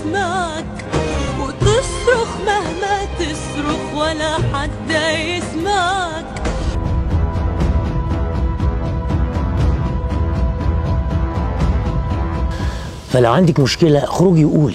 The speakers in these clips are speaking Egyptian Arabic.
يسمعك وتصرخ مهما تصرخ ولا حد يسمعك فلو عندك مشكله اخرجي وقولي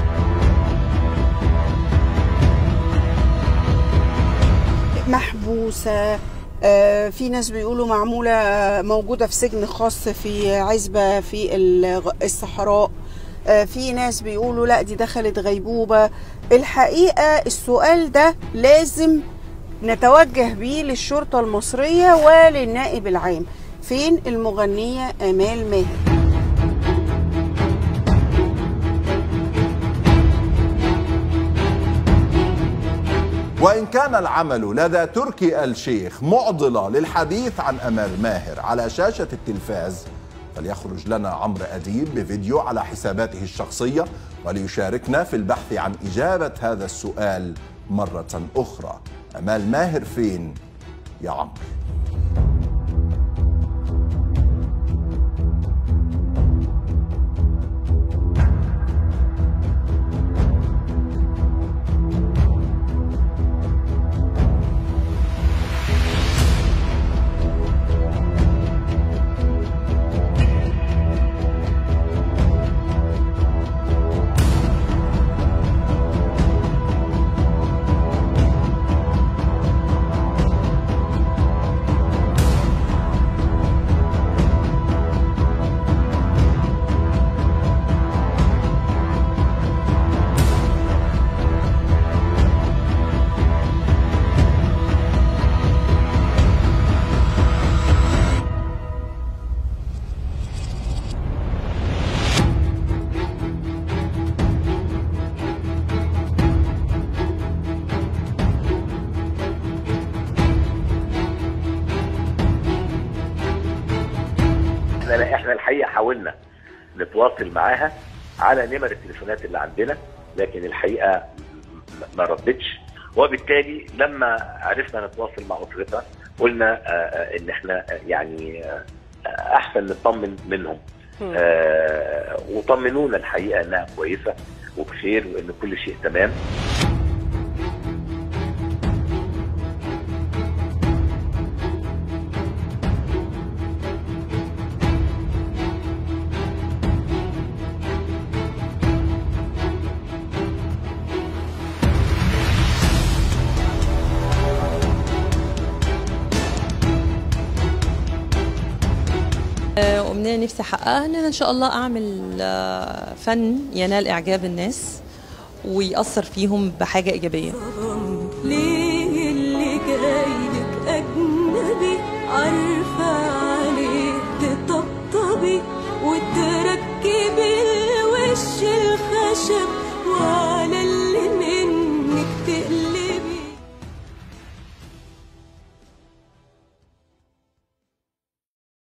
محبوسة آه، في ناس بيقولوا معمولة آه، موجودة في سجن خاص في عزبة في الغ- الصحراء آه، في ناس بيقولوا لا دي دخلت غيبوبة الحقيقة السؤال ده لازم نتوجه بيه للشرطة المصرية وللنائب العام فين المغنية آمال ماهر وإن كان العمل لدى تركي الشيخ معضلة للحديث عن أمال ماهر على شاشة التلفاز فليخرج لنا عمرو أديب بفيديو على حساباته الشخصية وليشاركنا في البحث عن إجابة هذا السؤال مرة أخرى أمال ماهر فين يا عمرو احنا احنا الحقيقه حاولنا نتواصل معاها على نمر التليفونات اللي عندنا لكن الحقيقه م- ما ردتش وبالتالي لما عرفنا نتواصل مع اسرتها قلنا آه، آه، ان احنا آه، يعني آه، آه، احسن نطمن منهم آه، وطمنونا الحقيقه انها كويسه وبخير وان كل شيء تمام أمنية نفسي أحققها إن أنا إن شاء الله أعمل آه، فن ينال إعجاب الناس ويأثر فيهم بحاجة إيجابية ليه اللي جايلك أجنبي عارفة عليه تطبطبي وتركبي الوش الخشب وعلى